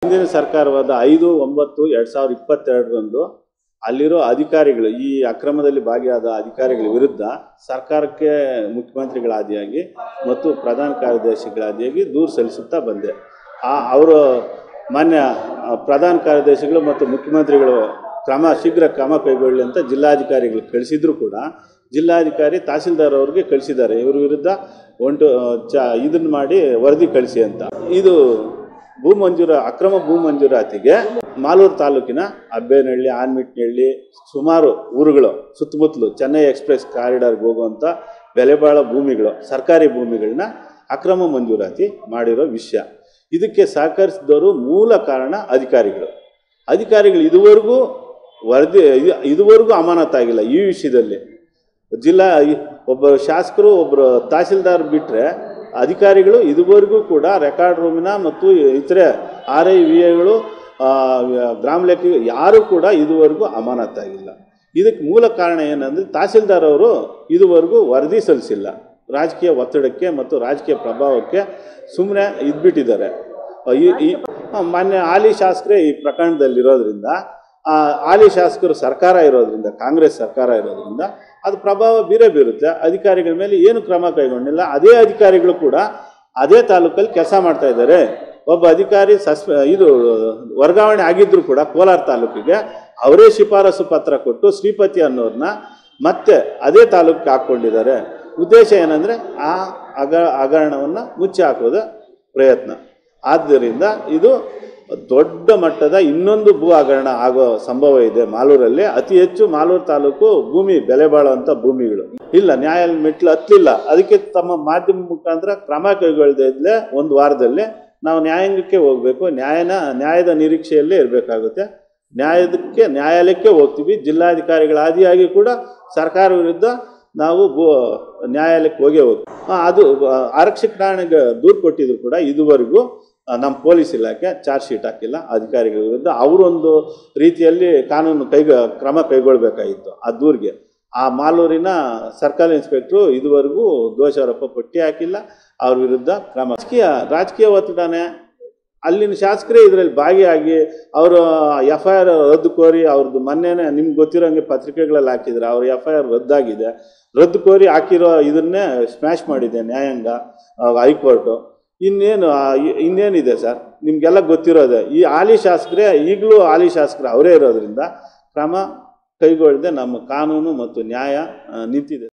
ಹಿಂದಿನ ಸರ್ಕಾರವಾದ ಐದು ಒಂಬತ್ತು ಎರಡ್ ಸಾವಿರದ ಇಪ್ಪತ್ತೆರಡರಂದು ಅಲ್ಲಿರೋ ಅಧಿಕಾರಿಗಳು ಈ ಅಕ್ರಮದಲ್ಲಿ ಭಾಗಿಯಾದ ಅಧಿಕಾರಿಗಳ ವಿರುದ್ಧ ಸರ್ಕಾರಕ್ಕೆ ಮುಖ್ಯಮಂತ್ರಿಗಳಾದಿಯಾಗಿ ಮತ್ತು ಪ್ರಧಾನ ಕಾರ್ಯದರ್ಶಿಗಳಾದಿಯಾಗಿ ದೂರು ಸಲ್ಲಿಸುತ್ತಾ ಬಂದೆ ಆ ಅವರು ಮಾನ್ಯ ಆ, ಪ್ರಧಾನ ಕಾರ್ಯದರ್ಶಿಗಳು ಮತ್ತು ಮುಖ್ಯಮಂತ್ರಿಗಳು ಕ್ರಮ ಶೀಘ್ರ ಕ್ರಮ ಕೈಗೊಳ್ಳಿ ಅಂತ ಜಿಲ್ಲಾಧಿಕಾರಿಗಳು ಕಳಿಸಿದ್ರು ಕೂಡ ಜಿಲ್ಲಾಧಿಕಾರಿ ತಹಸೀಲ್ದಾರ್ ಅವ್ರಿಗೆ ಕಳಿಸಿದ್ದಾರೆ ಇವ್ರ ವಿರುದ್ಧ ಒಂಟು ಚ ಇದನ್ನ ಮಾಡಿ ವರದಿ ಕಳಿಸಿ ಅಂತ ಇದು ಭೂ ಮಂಜೂರ ಅಕ್ರಮ ಭೂ ಮಂಜೂರಾತಿಗೆ ಮಾಲೂರು ತಾಲೂಕಿನ ಅಬ್ಬೇನಹಳ್ಳಿ ಆನ್ಮಿಟ್ನಹಳ್ಳಿ ಸುಮಾರು ಊರುಗಳು ಸುತ್ತಮುತ್ತಲು ಚೆನ್ನೈ ಎಕ್ಸ್ಪ್ರೆಸ್ ಕಾರಿಡಾರ್ಗೆ ಹೋಗುವಂಥ ಬೆಲೆಬಾಳ ಭೂಮಿಗಳು ಸರ್ಕಾರಿ ಭೂಮಿಗಳನ್ನ ಅಕ್ರಮ ಮಂಜೂರಾತಿ ಮಾಡಿರೋ ವಿಷಯ ಇದಕ್ಕೆ ಸಹಕರಿಸಿದವರು ಮೂಲ ಕಾರಣ ಅಧಿಕಾರಿಗಳು ಅಧಿಕಾರಿಗಳು ಇದುವರೆಗೂ ವರದಿ ಇದು- ಇದುವರೆಗೂ ಅಮಾನತಾಗಿಲ್ಲ ಈ ವಿಷಯದಲ್ಲಿ ಜಿಲ್ಲಾ ಈ- ಒಬ್ಬ ಶಾಸಕರು ಒಬ್ಬರು ತಹಸೀಲ್ದಾರ್ ಬಿಟ್ಟರೆ ಅಧಿಕಾರಿಗಳು ಇದುವರೆಗೂ ಕೂಡ ರೆಕಾರ್ಡ್ ರೂಮಿನ ಮತ್ತು ಇತರೆ ಆರ್ ಐ ವಿ ಎಗಳು ಗ್ರಾಮ ಲೆಕ್ಕ ಯಾರೂ ಕೂಡ ಇದುವರೆಗೂ ಅಮಾನತಾಗಿಲ್ಲ ಇದಕ್ಕೆ ಮೂಲ ಕಾರಣ ಏನಂದರೆ ತಹಸೀಲ್ದಾರ್ ಅವರು ಇದುವರೆಗೂ ವರದಿ ಸಲ್ಲಿಸಿಲ್ಲ ರಾಜಕೀಯ ಒತ್ತಡಕ್ಕೆ ಮತ್ತು ರಾಜಕೀಯ ಪ್ರಭಾವಕ್ಕೆ ಸುಮ್ಮನೆ ಇದ್ಬಿಟ್ಟಿದ್ದಾರೆ ಈ ಈ ಮಾನ್ಯ ಹಾಲಿ ಶಾಸಕರೇ ಈ ಪ್ರಕರಣದಲ್ಲಿರೋದ್ರಿಂದ ಆ ಹಾಲಿ ಶಾಸಕರು ಸರ್ಕಾರ ಇರೋದ್ರಿಂದ ಕಾಂಗ್ರೆಸ್ ಸರ್ಕಾರ ಇರೋದ್ರಿಂದ ಅದು ಪ್ರಭಾವ ಬೀರೇ ಬೀರುತ್ತೆ ಅಧಿಕಾರಿಗಳ ಮೇಲೆ ಏನು ಕ್ರಮ ಕೈಗೊಂಡಿಲ್ಲ ಅದೇ ಅಧಿಕಾರಿಗಳು ಕೂಡ ಅದೇ ತಾಲೂಕಲ್ಲಿ ಕೆಲಸ ಮಾಡ್ತಾ ಇದ್ದಾರೆ ಒಬ್ಬ ಅಧಿಕಾರಿ ಸಸ್ಪೆ ಇದು ವರ್ಗಾವಣೆ ಆಗಿದ್ರು ಕೂಡ ಕೋಲಾರ ತಾಲೂಕಿಗೆ ಅವರೇ ಶಿಫಾರಸು ಪತ್ರ ಕೊಟ್ಟು ಶ್ರೀಪತಿ ಅನ್ನೋರನ್ನ ಮತ್ತೆ ಅದೇ ತಾಲೂಕಿಗೆ ಹಾಕ್ಕೊಂಡಿದ್ದಾರೆ ಉದ್ದೇಶ ಏನಂದರೆ ಆ ಅಗ ಹಗರಣವನ್ನು ಮುಚ್ಚಿ ಹಾಕೋದ ಪ್ರಯತ್ನ ಆದ್ದರಿಂದ ಇದು ದೊಡ್ಡ ಮಟ್ಟದ ಇನ್ನೊಂದು ಭೂ ಹಗರಣ ಆಗೋ ಸಂಭವ ಇದೆ ಮಾಲೂರಲ್ಲಿ ಅತಿ ಹೆಚ್ಚು ಮಾಲೂರು ತಾಲೂಕು ಭೂಮಿ ಬೆಲೆ ಬಾಳುವಂಥ ಭೂಮಿಗಳು ಇಲ್ಲ ನ್ಯಾಯಾಲಯ ಮೆಟ್ಲು ಹತ್ತಲಿಲ್ಲ ಅದಕ್ಕೆ ತಮ್ಮ ಮಾಧ್ಯಮ ಮುಖಾಂತರ ಕ್ರಮ ಕೈಗೊಳ್ಳದೇ ಇದ್ದರೆ ಒಂದು ವಾರದಲ್ಲಿ ನಾವು ನ್ಯಾಯಾಂಗಕ್ಕೆ ಹೋಗಬೇಕು ನ್ಯಾಯನ ನ್ಯಾಯದ ನಿರೀಕ್ಷೆಯಲ್ಲೇ ಇರಬೇಕಾಗುತ್ತೆ ನ್ಯಾಯದಕ್ಕೆ ನ್ಯಾಯಾಲಯಕ್ಕೆ ಹೋಗ್ತೀವಿ ಜಿಲ್ಲಾಧಿಕಾರಿಗಳ ಆದಿಯಾಗಿ ಕೂಡ ಸರ್ಕಾರ ವಿರುದ್ಧ ನಾವು ಭೂ ನ್ಯಾಯಾಲಯಕ್ಕೆ ಹೋಗೇ ಹೋಗ್ತೀವಿ ಆ, ಅದು ಆ, ಆರಕ್ಷಕ ಠಾಣೆಗೆ ದೂರು ಕೊಟ್ಟಿದ್ರು ಕೂಡ ಇದುವರೆಗೂ ಆ, ನಮ್ಮ ಪೊಲೀಸ್ ಇಲಾಖೆ ಚಾರ್ಜ್ ಶೀಟ್ ಹಾಕಿಲ್ಲ ಅಧಿಕಾರಿಗಳ ವಿರುದ್ಧ ಅವರೊಂದು ರೀತಿಯಲ್ಲಿ ಕಾನೂನು ಕೈಗ ಕ್ರಮ ಕೈಗೊಳ್ಬೇಕಾಗಿತ್ತು ಆ ದೂರಿಗೆ ಆ ಮಾಲೂರಿನ ಸರ್ಕಲ್ ಇನ್ಸ್ಪೆಕ್ಟ್ರು ಇದುವರೆಗೂ ದೋಷಾರೋಪ ಪಟ್ಟಿ ಹಾಕಿಲ್ಲ ಅವ್ರ ವಿರುದ್ಧ ಕ್ರಮ ರಾಜಕೀಯ ರಾಜಕೀಯ ಒತ್ತಡನೆ ಅಲ್ಲಿನ ಶಾಸಕರೇ ಇದರಲ್ಲಿ ಭಾಗಿಯಾಗಿ ಅವರು ಎಫ್ ಐ ಆರ್ ರದ್ದು ಕೋರಿ ಅವ್ರದ್ದು ಮೊನ್ನೆನೇ ನಿಮ್ಗೆ ಗೊತ್ತಿರೋಂಗೆ ಪತ್ರಿಕೆಗಳಲ್ಲಿ ಹಾಕಿದ್ರು ಅವ್ರ ಎಫ್ ಐ ಆರ್ ರದ್ದಾಗಿದೆ ರದ್ದು ಕೋರಿ ಹಾಕಿರೋ ಇದನ್ನೇ ಸ್ಮ್ಯಾಶ್ ಮಾಡಿದೆ ನ್ಯಾಯಾಂಗ ಆ, ಹೈಕೋರ್ಟು ಇನ್ನೇನು ಆ, ಇ- ಇನ್ನೇನಿದೆ ಸರ್ ನಿಮಗೆಲ್ಲ ಗೊತ್ತಿರೋದೆ ಈ ಹಾಲಿ ಶಾಸಕರೇ ಈಗಲೂ ಹಾಲಿ ಶಾಸಕರು ಅವರೇ ಇರೋದ್ರಿಂದ ಕ್ರಮ ಕೈಗೊಳ್ಳದೆ ನಮ್ಮ ಕಾನೂನು ಮತ್ತು ನ್ಯಾಯ ಆ, ನಿಂತಿದೆ